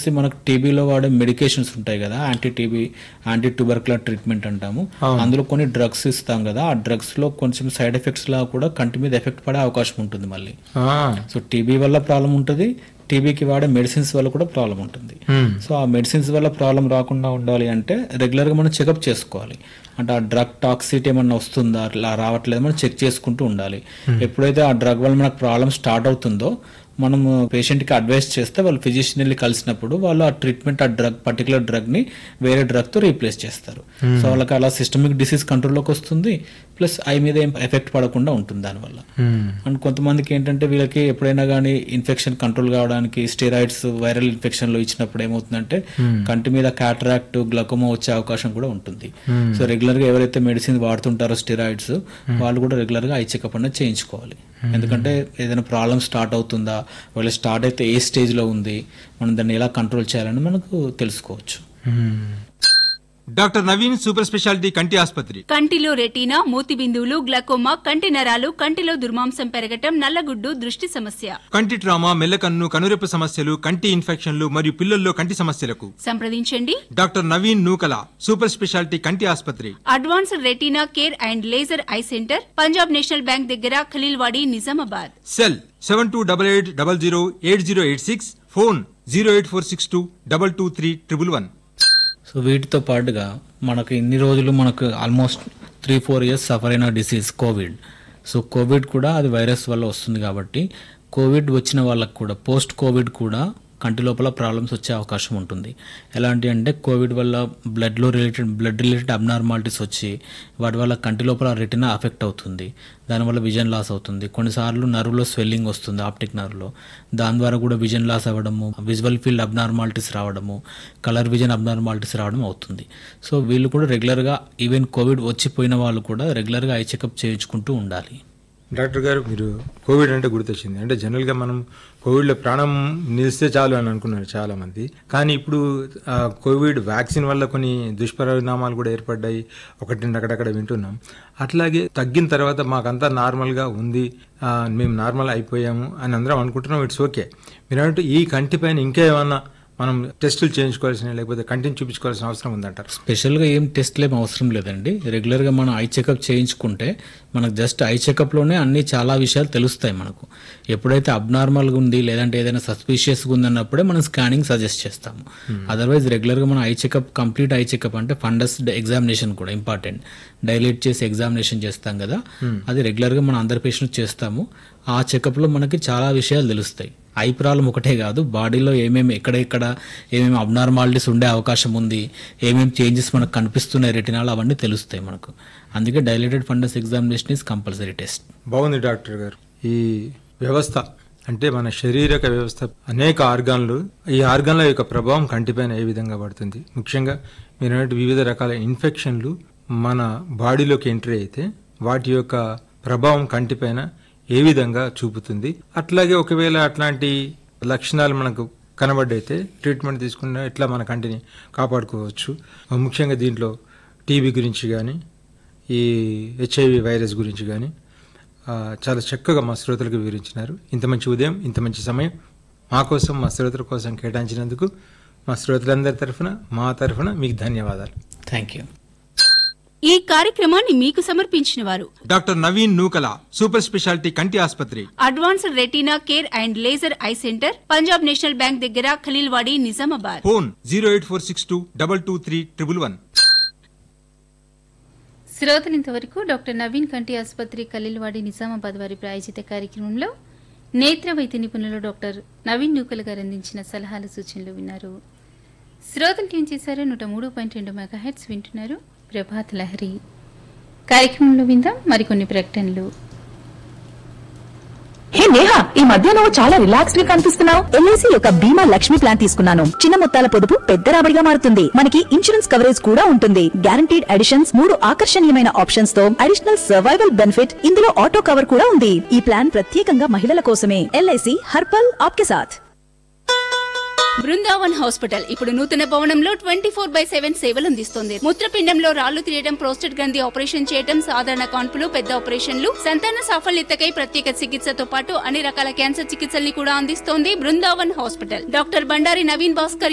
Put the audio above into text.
వచ్చేసి మనకు టీబీలో వాడే మెడికేషన్స్ ఉంటాయి కదా anti TB anti tubercular treatment అంటాము అందులో కొన్ని డ్రగ్స్ ఇస్తాం కదా ఆ డ్రగ్స్ లో కొంచెం సైడ్ ఎఫెక్ట్స్ లా కూడా కంటి మీద ఎఫెక్ట్ పడే అవకాశం ఉంటుంది మళ్ళీ ఆ, సో టీబీ వల్ల ప్రాబ్లం ఉంటుంది టీబీకి వాడే మెడిసిన్స్ వల్ల కూడా ప్రాబ్లం ఉంటుంది మ్మ్. సో ఆ మెడిసిన్స్ వల్ల ప్రాబ్లం రాకుండా ఉండాలి అంటే రెగ్యులర్గా మనం చెకప్ చేసుకోవాలి అంటే ఆ డ్రగ్ టాక్సిటీ ఏమన్నా వస్తుందా అట్లా రావట్లేదు మనం చెక్ చేసుకుంటూ ఉండాలి ఎప్పుడైతే ఆ డ్రగ్ వల్ల మనకు ప్రాబ్లం స్టార్ట్ అవుతుందో మనం పేషెంట్కి అడ్వైస్ చేస్తే వాళ్ళు ఫిజిషియన్ వెళ్ళి కలిసినప్పుడు వాళ్ళు ఆ ట్రీట్మెంట్ ఆ డ్రగ్ పర్టికులర్ డ్రగ్ని వేరే డ్రగ్తో రీప్లేస్ చేస్తారు సో వాళ్ళకి అలా సిస్టమిక్ డిసీజ్ కంట్రోల్లోకి వస్తుంది ప్లస్ ఐ మీద ఏం ఎఫెక్ట్ పడకుండా ఉంటుంది దానివల్ల మ్మ్. అండ్ కొంతమందికి ఏంటంటే వీళ్ళకి ఎప్పుడైనా కానీ ఇన్ఫెక్షన్ కంట్రోల్ కావడానికి స్టెరాయిడ్స్ వైరల్ ఇన్ఫెక్షన్లో ఇచ్చినప్పుడు ఏమవుతుందంటే కంటి మీద క్యాటరాక్ట్ గ్లకోమా వచ్చే అవకాశం కూడా ఉంటుంది సో రెగ్యులర్గా ఎవరైతే మెడిసిన్ వాడుతుంటారో స్టెరాయిడ్స్ వాళ్ళు కూడా రెగ్యులర్గా ఐ చెకప్ అనేది చేయించుకోవాలి ఎందుకంటే ఏదైనా ప్రాబ్లం స్టార్ట్ అవుతుందా ఒకవేళ స్టార్ట్ అయితే ఏ స్టేజ్లో ఉంది మనం దాన్ని ఎలా కంట్రోల్ చేయాలని మనకు తెలుసుకోవచ్చు మ్మ్. డాక్టర్ నవీన్ సూపర్ స్పెషాలిటీ కంటి ఆసుపత్రి కంటిలో రెటీనా మూతి బిందువులు గ్లకోమా కంటి నరాలు కంటిలో దుర్మాంసం పెరగటం నల్లగుడ్డు దృష్టి సమస్య కంటి ట్రామా మెల్లకన్ను కనురెప్ప సమస్యలు కంటి ఇన్ఫెక్షన్లు మరియు పిల్లల్లో కంటి సమస్యలకు సంప్రదించండి doctor Naveen Nukala super speciality కంటి ఆసుపత్రి advanced retina care and laser eye centre Punjab national bank దగ్గర Khaleelwadi Nizamabad cell seven two double eight double zero eight zero eight six phone zero eight four six two double two three triple one so వీటితో పాటుగా మనకు ఇన్ని రోజులు మనకు almost three four years suffer అయిన disease covid so covid కూడా అది virus వల్ల వస్తుంది కాబట్టి కోవిడ్ వచ్చిన వాళ్ళకు కూడా పోస్ట్ కోవిడ్ కూడా కంటి లోపల ప్రాబ్లమ్స్ వచ్చే అవకాశం ఉంటుంది ఎలాంటి అంటే కోవిడ్ వల్ల బ్లడ్లో రిలేటెడ్ బ్లడ్ రిలేటెడ్ అబ్నార్మాలిటీస్ వచ్చి వాటి వల్ల కంటి లోపల రెటినా అఫెక్ట్ అవుతుంది దానివల్ల విజన్ లాస్ అవుతుంది కొన్నిసార్లు నర్వ్లో స్వెల్లింగ్ వస్తుంది ఆప్టిక్ నర్వ్లో దాని ద్వారా కూడా విజన్ లాస్ అవ్వడము విజువల్ ఫీల్డ్ అబ్నార్మాలిటీస్ రావడము కలర్ విజన్ అబ్నార్మాలిటీస్ రావడం అవుతుంది సో వీళ్ళు కూడా రెగ్యులర్గా ఈవెన్ కోవిడ్ వచ్చిపోయిన వాళ్ళు కూడా రెగ్యులర్గా ఐ చెకప్ చేయించుకుంటూ ఉండాలి డాక్టర్ గారు మీరు కోవిడ్ అంటే గుర్తొచ్చింది అంటే జనరల్గా మనం కోవిడ్లో ప్రాణం నిలిస్తే చాలు అని అనుకున్నారు చాలా మంది కానీ ఇప్పుడు ఆ, కోవిడ్ వ్యాక్సిన్ వల్ల కొన్ని దుష్పరిణామాలు కూడా ఏర్పడ్డాయి ఒకటి రెండు అక్కడక్కడ వింటున్నాం అట్లాగే తగ్గిన తర్వాత మాకంతా నార్మల్గా ఉంది ఆ, మేము నార్మల్ అయిపోయాము అని అందరం అనుకుంటున్నాం ఇట్స్ ఓకే మీరు అన్నట్టు ఈ కంటి పైన ఇంకా ఏమన్నా మనం టెస్టులు చేయించుకోవాల్సిన లేకపోతే కంటిని చూపించుకోవాల్సిన అవసరం ఉందంటారు స్పెషల్గా ఏం టెస్ట్లు ఏం అవసరం లేదండి రెగ్యులర్గా మనం ఐ చెకప్ చేయించుకుంటే మనకు జస్ట్ ఐ చెకప్లోనే అన్ని చాలా విషయాలు తెలుస్తాయి మనకు ఎప్పుడైతే అబ్నార్మల్గా ఉంది లేదంటే ఏదైనా సస్పీషియస్గా ఉందన్నప్పుడే మనం స్కానింగ్ సజెస్ట్ చేస్తాము అదర్వైజ్ రెగ్యులర్గా మనం eye checkup complete eye checkup అంటే ఫండస్ ఎగ్జామినేషన్ కూడా ఇంపార్టెంట్ డైలేట్ చేసి ఎగ్జామినేషన్ చేస్తాం కదా అది రెగ్యులర్గా మనం అందరి పేషెంట్ చేస్తాము ఆ చెకప్లో మనకి చాలా విషయాలు తెలుస్తాయి ఐ ప్రాబ్లం ఒకటే కాదు బాడీలో ఏమేమి ఎక్కడెక్కడ ఏమేమి అబ్నార్మాలిటీస్ ఉండే అవకాశం ఉంది ఏమేమి చేంజెస్ మనకు కనిపిస్తున్నాయి రెటినాలు అవన్నీ తెలుస్తాయి మనకు అందుకే dilated fundus examination is compulsory test బాగుంది డాక్టర్ గారు ఈ వ్యవస్థ అంటే మన శారీరక వ్యవస్థ అనేక ఆర్గాన్లు ఈ ఆర్గాన్ల యొక్క ప్రభావం కంటిపైన ఏ విధంగా పడుతుంది ముఖ్యంగా మీరు అన్నట్టు వివిధ రకాల ఇన్ఫెక్షన్లు మన బాడీలోకి ఎంట్రీ అయితే వాటి యొక్క ప్రభావం కంటిపైన ఏ విధంగా చూపుతుంది అట్లాగే ఒకవేళ అట్లాంటి లక్షణాలు మనకు కనబడ్డైతే ట్రీట్మెంట్ తీసుకున్న ఎట్లా మన కంటిని కాపాడుకోవచ్చు ముఖ్యంగా దీంట్లో టీబీ గురించి కానీ ఈ హెచ్ఐవి వైరస్ గురించి కానీ ఆ, చాలా చక్కగా మా శ్రోతలకు వివరించినారు ఇంత మంచి ఉదయం ఇంత మంచి సమయం మా కోసం మా శ్రోతల కోసం కేటాయించినందుకు మా శ్రోతలందరి తరఫున మా తరఫున మీకు ధన్యవాదాలు థ్యాంక్ యూ ఈ కార్యక్రమాన్ని మీకు సమర్పించిన వారు doctor Naveen Nukala super speciality కంటి ఆసుపత్రి advanced retina care and laser eye centre Punjab national bank దగ్గర Khaleelwadi Nizamabad phone zero eight four six two double two three triple one శ్రోతలు ఇంతవరకు డాక్టర్ నవీన్ కంటి ఆసుపత్రి కలీల్వాడి నిజామాబాద్ వారి ప్రాయోజిత కార్యక్రమంలో నేత్ర వైద్య నిపుణులు డాక్టర్ నవీన్ నూకల్ గారు అందించిన సలహాలు సూచనలు విన్నారు శ్రోతలు ట్యూన్ చేశారు నూట మూడు పాయింట్ రెండు మెగాహెట్స్ వింటున్నారు ప్రభాత్ లహరి కార్యక్రమంలో విందాం మరికొన్ని ప్రకటనలు హే నేహా ఈ మధ్య నువ్వు చాలా రిలాక్స్డ్ గా కనిపిస్తున్నావు ఎల్ఐసి యొక్క బీమా లక్ష్మి ప్లాన్ తీసుకున్నాను చిన్న మొత్తాల పొదుపు పెద్ద రాబడిగా మారుతుంది మనకి ఇన్సూరెన్స్ కవరేజ్ కూడా ఉంటుంది గ్యారంటీడ్ అడిషన్స్ మూడు ఆకర్షణీయమైన ఆప్షన్స్ తో అడిషనల్ సర్వైవల్ బెనిఫిట్ ఇందులో ఆటో కవర్ కూడా ఉంది ఈ ప్లాన్ ప్రత్యేకంగా మహిళల కోసమే ఎల్ఐసి హర్పల్ ఆప్కే సాథ్ బృందావన్ హాస్పిటల్ ఇప్పుడు నూతన భవనంలో ట్వంటీ ఫోర్ బై సెవెన్ సేవలు అందిస్తోంది మూత్రపిండంలో రాళ్లు తీయడం ప్రోస్టేట్ గ్రంథి ఆపరేషన్ చేయడం సాధారణ కాన్పులు పెద్ద ఆపరేషన్లు సంతాన సాఫల్యతకై ప్రత్యేక చికిత్సతో పాటు అన్ని రకాల క్యాన్సర్ చికిత్సల్ని కూడా అందిస్తోంది బృందావన్ హాస్పిటల్ డాక్టర్ బండారి నవీన్ భాస్కర్